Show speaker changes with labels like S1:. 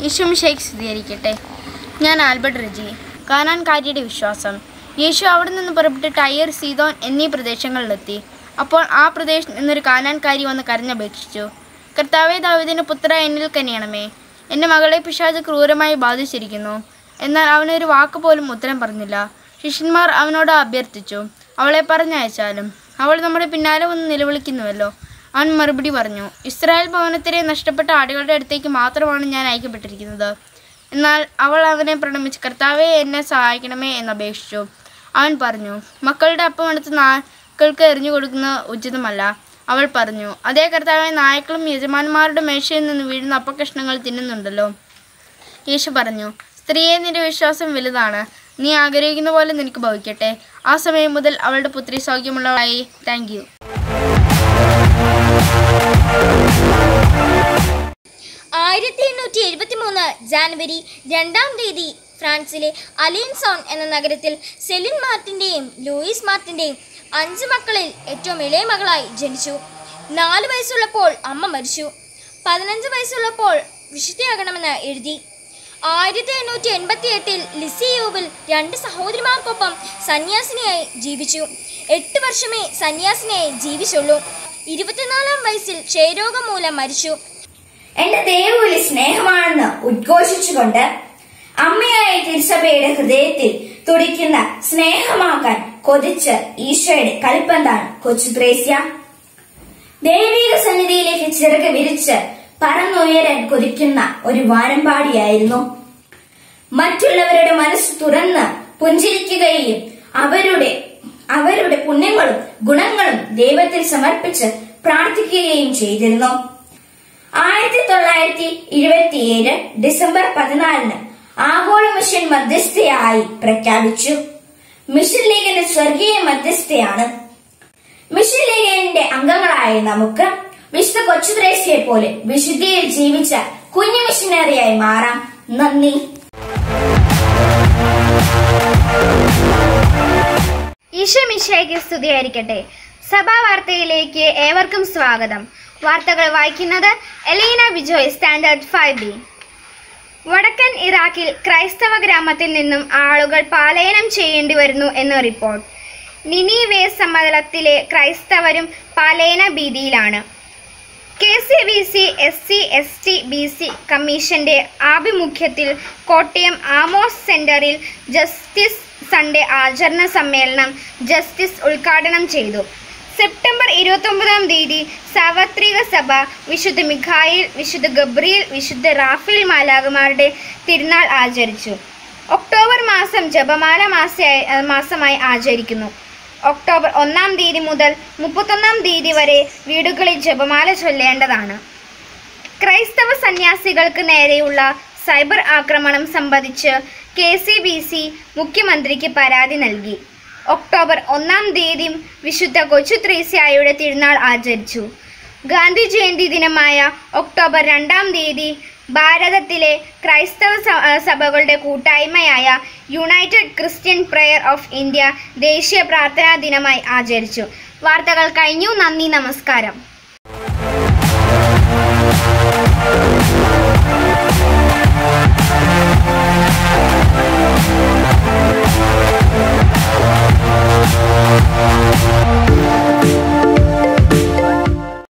S1: ഈശോം ഷേഖ് സ്ഥിരീകരിക്കട്ടെ ഞാൻ ആൽബർട്ട് റജി കാനാൻകാരിയുടെ വിശ്വാസം യേശു അവിടെ നിന്ന് പുറപ്പെട്ട് ടയർ സീതോൻ എന്നീ പ്രദേശങ്ങളിലെത്തി അപ്പോൾ ആ പ്രദേശത്ത് നിന്നൊരു കാനാൻകാരി വന്ന് കരഞ്ഞപേക്ഷിച്ചു കർത്താവെ ദാവിദിന് പുത്ര എന്നിൽ കനിയണമേ എൻ്റെ മകളെ പിശാച് ക്രൂരമായി ബാധിച്ചിരിക്കുന്നു എന്നാൽ അവനൊരു വാക്ക് പോലും ഉത്തരം പറഞ്ഞില്ല ശിഷ്യന്മാർ അവനോട് അഭ്യർത്ഥിച്ചു അവളെ പറഞ്ഞയച്ചാലും അവൾ നമ്മുടെ പിന്നാലെ വന്ന് നിലവിളിക്കുന്നുവല്ലോ അവൻ മറുപടി പറഞ്ഞു ഇസ്രായേൽ ഭവനത്തിലെ നഷ്ടപ്പെട്ട ആടുകളുടെ അടുത്തേക്ക് മാത്രമാണ് ഞാൻ അയക്കപ്പെട്ടിരിക്കുന്നത് എന്നാൽ അവൾ അവനെ പ്രണമിച്ച് കർത്താവെ എന്നെ സഹായിക്കണമേ എന്നപേക്ഷിച്ചു അവൻ പറഞ്ഞു മക്കളുടെ അപ്പം എടുത്ത് നായ്ക്കൾക്ക് എറിഞ്ഞു കൊടുക്കുന്നത് ഉചിതമല്ല അവൾ പറഞ്ഞു അതേ കർത്താവെ നായ്ക്കളും യജമാന്മാരുടെ മേശയിൽ നിന്ന് വീഴുന്ന അപ്പകഷ്ണങ്ങൾ തിന്നുന്നുണ്ടല്ലോ യേശു പറഞ്ഞു സ്ത്രീയെ നിന്റെ വിശ്വാസം വലുതാണ് നീ ആഗ്രഹിക്കുന്ന പോലെ നിനക്ക് ഭവിക്കട്ടെ ആ സമയം മുതൽ അവളുടെ പുത്രി സൗഖ്യമുള്ളവളായി താങ്ക് യു
S2: ആയിരത്തി എണ്ണൂറ്റി എഴുപത്തി മൂന്ന് ജാനുവരി രണ്ടാം തീയതി ഫ്രാൻസിലെ അലിയൻസോൺ എന്ന നഗരത്തിൽ സെലിൻ മാർട്ടിൻ്റെയും ലൂയിസ് മാർട്ടിൻ്റെയും അഞ്ച് മക്കളിൽ ഏറ്റവും ഇളയ മകളായി ജനിച്ചു നാല് വയസ്സുള്ളപ്പോൾ അമ്മ മരിച്ചു പതിനഞ്ച് വയസ്സുള്ളപ്പോൾ വിശുദ്ധിയാകണമെന്ന് എഴുതി ആയിരത്തി എണ്ണൂറ്റി എൺപത്തി എട്ടിൽ ലിസിയൂവിൽ രണ്ട് സഹോദരിമാർക്കൊപ്പം സന്യാസിനിയായി ജീവിച്ചു എട്ട് വർഷമേ സന്യാസിനിയായി ജീവിച്ചുള്ളൂ ഇരുപത്തിനാലാം വയസ്സിൽ ക്ഷയരോഗം മൂലം മരിച്ചു
S3: എന്റെ ദൈവവിളി സ്നേഹമാണെന്ന് ഉദ്ഘോഷിച്ചുകൊണ്ട് അമ്മയായ തിരുസഭയുടെ ഹൃദയത്തിൽ തുടിക്കുന്ന സ്നേഹമാക്കാൻ കൊതിച്ച് ഈശോയുടെ കളിപ്പന്താണ് കൊച്ചു ത്രേസ്യ ദൈവിക സന്നിധിയിലേക്ക് ചിറക് വിരിച്ച് പറന്നുയരാൻ കൊതിക്കുന്ന ഒരു വാനമ്പാടിയായിരുന്നു മറ്റുള്ളവരുടെ മനസ്സ് തുറന്ന് പുഞ്ചിരിക്കുകയും അവരുടെ അവരുടെ പുണ്യങ്ങളും ഗുണങ്ങളും ദൈവത്തിൽ സമർപ്പിച്ച് പ്രാർത്ഥിക്കുകയും ചെയ്തിരുന്നു ആയിരത്തി തൊള്ളായിരത്തി ഇരുപത്തിയേഴ് ഡിസംബർ പതിനാലിന് ആഗോള മിഷൻ മധ്യസ്ഥയായി പ്രഖ്യാപിച്ചു മിഷൻ ലീഗിന്റെ സ്വർഗീയ മധ്യസ്ഥയാണ് മിഷൻ ലീഗിന്റെ അംഗങ്ങളായ നമുക്ക് വിശുദ്ധ കൊച്ചുത്രേസ്യയെ പോലെ വിശുദ്ധിയിൽ ജീവിച്ച കുഞ്ഞു മിഷനറിയായി മാറാം നന്ദി
S4: ഈശോ മിശയ്ക്ക് സ്തുതിയായിരിക്കട്ടെ സഭാ വാർത്തയിലേക്ക് ഏവർക്കും സ്വാഗതം വാർത്തകൾ വായിക്കുന്നത് Elina Bijoy standard five B വടക്കൻ ഇറാഖിൽ ക്രൈസ്തവ ഗ്രാമത്തിൽ നിന്നും ആളുകൾ പാലായനം ചെയ്യേണ്ടി വരുന്നു എന്ന് റിപ്പോർട്ട് നിനീവേ സമതലത്തിലെ ക്രൈസ്തവരും പാലായന ഭീതിയിലാണ് K C B C S C S T B C കമ്മീഷന്റെ ആഭിമുഖ്യത്തിൽ കോട്ടയം ആമോസ് സെന്ററിൽ ജസ്റ്റിസ് സൺഡേ ആചരണ സമ്മേളനം ജസ്റ്റിസ് ഉദ്ഘാടനം ചെയ്തു സെപ്റ്റംബർ ഇരുപത്തൊമ്പതാം തീയതി സാർവത്രിക സഭ വിശുദ്ധ മിഖായിൽ വിശുദ്ധ ഗബ്രിയേൽ വിശുദ്ധ റാഫേൽ മാലാകുമാരുടെ തിരുനാൾ ആചരിച്ചു ഒക്ടോബർ മാസം ജപമാല മാസമായി മാസമായി ആചരിക്കുന്നു ഒക്ടോബർ ഒന്നാം തീയതി മുതൽ മുപ്പത്തൊന്നാം തീയതി വരെ വീടുകളിൽ ജപമാല ചൊല്ലേണ്ടതാണ് ക്രൈസ്തവ സന്യാസികൾക്ക് നേരെയുള്ള സൈബർ ആക്രമണം സംബന്ധിച്ച് കെ സി ബി സി മുഖ്യമന്ത്രിക്ക് പരാതി നൽകി ഒക്ടോബർ ഒന്നാം തീയതി വിശുദ്ധ കൊച്ചു ത്രേസ്യായുടെ തിരുനാൾ ആചരിച്ചു ഗാന്ധി ജയന്തി ദിനമായ ഒക്ടോബർ രണ്ടാം തീയതി ഭാരതത്തിലെ ക്രൈസ്തവ സ- ആ, സഭകളുടെ കൂട്ടായ്മയായ United Christian Prayer of India ദേശീയ പ്രാർത്ഥനാ ദിനമായി ആചരിച്ചു വാർത്തകൾ കഴിഞ്ഞു നന്ദി നമസ്കാരം